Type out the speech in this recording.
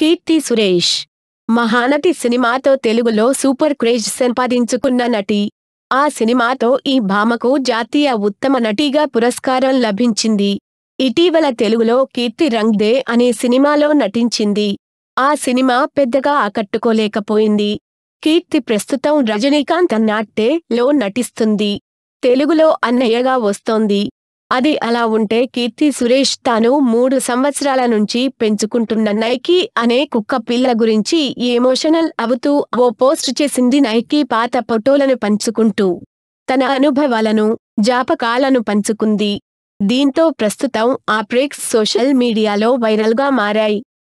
కీర్తి సురేష్ మహానటి సినిమాతో తెలుగులో super craze సంపాదించుకున్న నటి ఆ సినిమాతో ఈ భామకు జాతీయ ఉత్తమ నటిగా పురస్కారం లభించింది ఇటీవల తెలుగులో కీర్తి రంగ్ దే అనే సినిమాలో నటించింది ఆ సినిమా పెద్దగా ఆకట్టుకోలేకపోయింది కీర్తి ప్రస్తుతం రజనీకాంత్ అన్నాట్టే లో నటిస్తుంది తెలుగులో అన్నయ్యగా వస్తోంది అది అలా ఉంటే కీర్తి సురేష్ తాను మూడు సంవత్సరాల నుంచి పెంచుకుంటున్న నైకీ అనే కుక్క పిల్ల గురించి ఎమోషనల్ అవుతూ ఓ పోస్ట్ చేసింది నైకీ పాత ఫోటోలను పంచుకుంటూ తన అనుభవాలను జాపకాలను పంచుకుంది దీంతో ప్రస్తుతం ఆ ప్రేక్స్ సోషల్ మీడియాలో వైరల్గా మారాయి